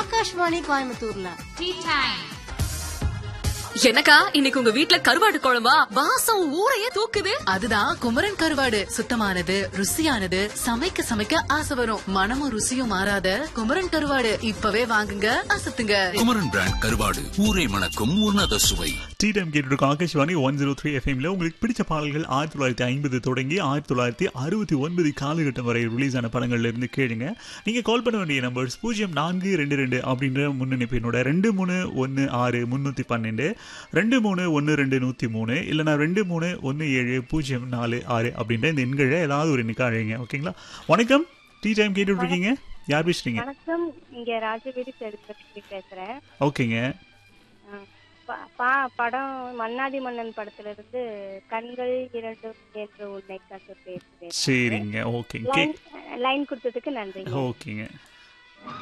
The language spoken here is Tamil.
ஆகாஷ்வாணி கோயம்புத்தூர்ல Tea time. எனக்கா இன்னைக்கு உங்க வீட்ல கருவாடு குழம்பா வாசம் ஊரையே தூக்குது அதுதான் குமரன் கருவாடு சுத்தமானது ருசியானது சமைக்க சமைக்க ஆசை வரும் மனமும் ருசியும் மாறாத குமரன் கருவாடு இப்பவே வாங்குங்க அசத்துங்க குமரன் பிராண்ட் கருவாடு ஊரை மணக்கும் உன்னத சுவை டீ டைம் கேட்டுருக்கோம் ஆகாஷ்வாணி ஒன் ஜீரோ த்ரீ எஃப்எம்ல உங்களுக்கு பிடிச்ச பாடல்கள் ஆயிரத்தி தொள்ளாயிரத்தி ஐம்பது தொடங்கி ஆயிரத்தி தொள்ளாயிரத்தி அறுபத்தி ஒன்பது காலகட்டம் வரை ரிலீஸ் ஆன படங்கள்ல இருந்து கேளுங்க நீங்க கால் பண்ண வேண்டிய நம்பர்ஸ் பூஜ்ஜியம் நான்கு ரெண்டு ரெண்டு அப்படின்ற முன்னணிப்பு என்னோட ரெண்டு மூணு ஒன்று ஆறு முந்நூற்றி பன்னெண்டு ரெண்டு மூணு ஒன்று ரெண்டு நூற்றி மூணு இல்லைனா ரெண்டு மூணு ஒன்று ஏழு பூஜ்ஜியம் நாலு ஆறு அப்படின்ற இந்த எண்களை ஏதாவது ஒரு எண்ணுக்கு அழைங்க ஓகேங்களா வணக்கம் டீ டைம் கேட்டுட்டு இருக்கீங்க யார் பேசுறீங்க வணக்கம் இங்க ராஜவீதி செல்வலட்சுமி பேசுறேன் ஓகேங்க அஹ் ப- பா- படம் மன்னாதி மன்னன் படத்துல இருந்து கண்கள் இரண்டும் என்று உன்னை கண்டு பேசுறேன் சரிங்க ஓகேங்க லைன் லைன் கொடுத்ததுக்கு நன்றி ஓகேங்க